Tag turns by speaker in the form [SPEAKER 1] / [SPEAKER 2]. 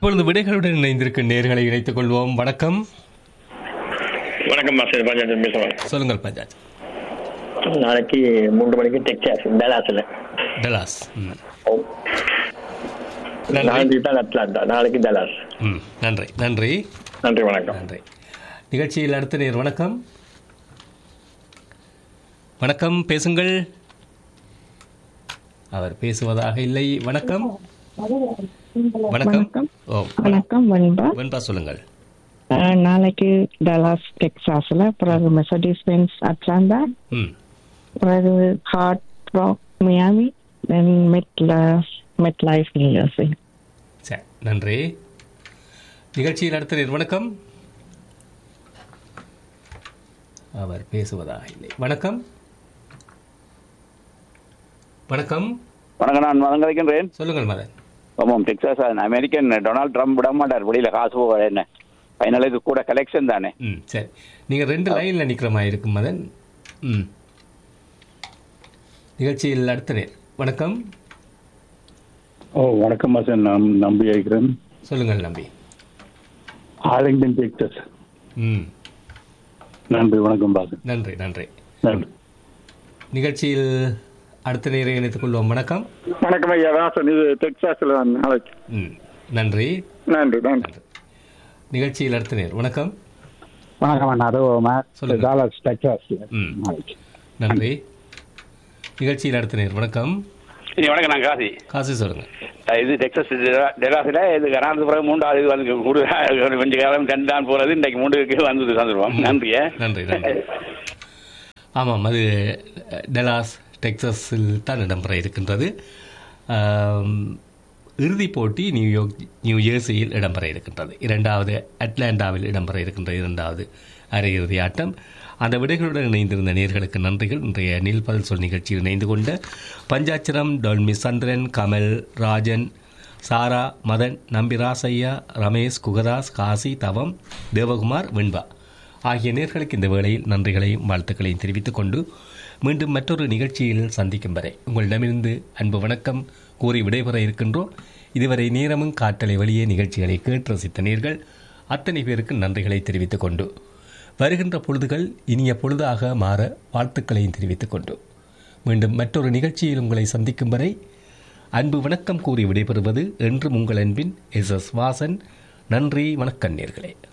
[SPEAKER 1] இப்பொழுது விடைகளுடன் இணைந்திருக்கும் நேர்களை இணைத்துக் கொள்வோம் வணக்கம்
[SPEAKER 2] வணக்கம் மாஸ்டர் பஞ்சாயத்து பேசுறேன்
[SPEAKER 1] சொல்லுங்கள் பஞ்சாஜ்
[SPEAKER 2] நாளைக்கு மூன்று மணிக்கு டெக்சாஸ் டலாஸ்ல
[SPEAKER 1] டலாஸ் ம். நன்றி
[SPEAKER 2] நாளைக்கு தான் அட்லாண்டா நாளைக்கு டலாஸ்
[SPEAKER 1] ம் நன்றி நன்றி
[SPEAKER 2] நன்றி வணக்கம்
[SPEAKER 1] நன்றி நிகழ்ச்சியில் அடுத்த நேர் வணக்கம் வணக்கம் பேசுங்கள் அவர் பேசுவதாக இல்லை வணக்கம் வணக்கம்
[SPEAKER 3] வணக்கம்.
[SPEAKER 1] ஓ
[SPEAKER 3] வணக்கம் வெண்பா
[SPEAKER 1] வெண்பா சொல்லுங்கள்
[SPEAKER 3] அஹ், நாளைக்கு டலாஸ் டெக்சாஸ்ல பிறகு மெசடிஸ் பென்ஸ் அட்லாண்டா
[SPEAKER 1] ம்
[SPEAKER 3] பிறகு ஹார்ட் ராக் மியாமி தென் மெட் மெட் லைஃப் நியூஜெர்சி
[SPEAKER 1] சரி நன்றி நிகழ்ச்சியில் அடுத்த நேர் வணக்கம் அவர் பேசுவதாக இல்லை வணக்கம் வணக்கம்
[SPEAKER 4] வணக்கம் நான் மதம் கிடைக்கின்றேன்
[SPEAKER 1] சொல்லுங்கள் மதன்
[SPEAKER 4] ஆமாம் டெக்சாஸ் அமெரிக்கன் டொனால்ட் ட்ரம்ப் விட மாட்டார் வெளியில காசு போக என்ன ஃபைனல் இது கூட கலெக்ஷன் தானே
[SPEAKER 1] ம் சரி நீங்கள் ரெண்டு லைனில் நிற்கிற மாதிரி இருக்கும் மதன் ம் நிகழ்ச்சியில் அடுத்த நேர் வணக்கம்
[SPEAKER 5] ஓ வணக்கம் மாசன் நான் நம்பி இருக்கிறேன்
[SPEAKER 1] சொல்லுங்கள் நம்பி
[SPEAKER 5] ஆர்லிங்டன் டெக்டஸ்
[SPEAKER 1] ம்
[SPEAKER 5] நன்றி வணக்கம் பாசன்
[SPEAKER 1] நன்றி நன்றி
[SPEAKER 5] நன்றி
[SPEAKER 1] நிகழ்ச்சியில் அடுத்த நேரை இணைத்துக் கொள்வோம் வணக்கம்
[SPEAKER 6] வணக்கம் ஐயா ராசன் இது டெக்சாஸ்ல தான் நாளைக்கு
[SPEAKER 1] ம் நன்றி
[SPEAKER 6] நன்றி நன்றி
[SPEAKER 1] நிகழ்ச்சியில் அடுத்த நேர் வணக்கம்
[SPEAKER 5] வணக்கம் அதுவும்
[SPEAKER 1] சொல்லுங்க.
[SPEAKER 5] டாலர்ஸ் டெக்சாஸ்ல
[SPEAKER 1] ம் நன்றி நிகழ்ச்சியில் அடுத்த நேர் வணக்கம்
[SPEAKER 4] இனி வணக்கம் நான் காசி
[SPEAKER 1] காசு சொல்லுங்க
[SPEAKER 4] இது டெக்ஸஸ் டெலாஸில் இது கனாந்து பிறகு மூன்றாவது இது வந்து கூடுதல் கொஞ்சம் காலம் கண்டு தான் போறது இன்றைக்கு மூன்றுக்கு வந்தது சந்தர்ப்பம் நன்றியே
[SPEAKER 1] நன்றி நன்றி ஆமாம் அது டெலாஸ் டெக்சஸில் தான் இடம்பெற இருக்கின்றது ஆம், இறுதிப் போட்டி நியூயார்க் நியூ ஜெர்சியில் இடம்பெற இருக்கின்றது இரண்டாவது அட்லாண்டாவில் இடம்பெற இருக்கின்ற இரண்டாவது அரையிறுதி ஆட்டம் அந்த விடைகளுடன் இணைந்திருந்த நேர்களுக்கு நன்றிகள் இன்றைய நீல்பல் சொல் நிகழ்ச்சியில் இணைந்து கொண்ட பஞ்சாச்சரம் டொல்மி சந்திரன் கமல் ராஜன் சாரா மதன் நம்பிராசையா ரமேஷ் குகதாஸ் காசி தவம் தேவகுமார் வெண்பா ஆகிய நேர்களுக்கு இந்த வேளையில் நன்றிகளையும் வாழ்த்துக்களையும் தெரிவித்துக் கொண்டு மீண்டும் மற்றொரு நிகழ்ச்சியில் சந்திக்கும் வரை உங்களிடமிருந்து அன்பு வணக்கம் கூறி விடைபெற இருக்கின்றோம் இதுவரை நேரமும் காற்றலை வழியே நிகழ்ச்சிகளை கேட்டு ரசித்த நேர்கள் அத்தனை பேருக்கு நன்றிகளை தெரிவித்துக் கொண்டு வருகின்ற பொழுதுகள் இனிய பொழுதாக மாற வாழ்த்துக்களையும் தெரிவித்துக் கொண்டு மீண்டும் மற்றொரு நிகழ்ச்சியில் உங்களை சந்திக்கும் வரை அன்பு வணக்கம் கூறி விடைபெறுவது என்றும் உங்கள் அன்பின் எஸ் எஸ் வாசன் நன்றி வணக்கம் நேர்களே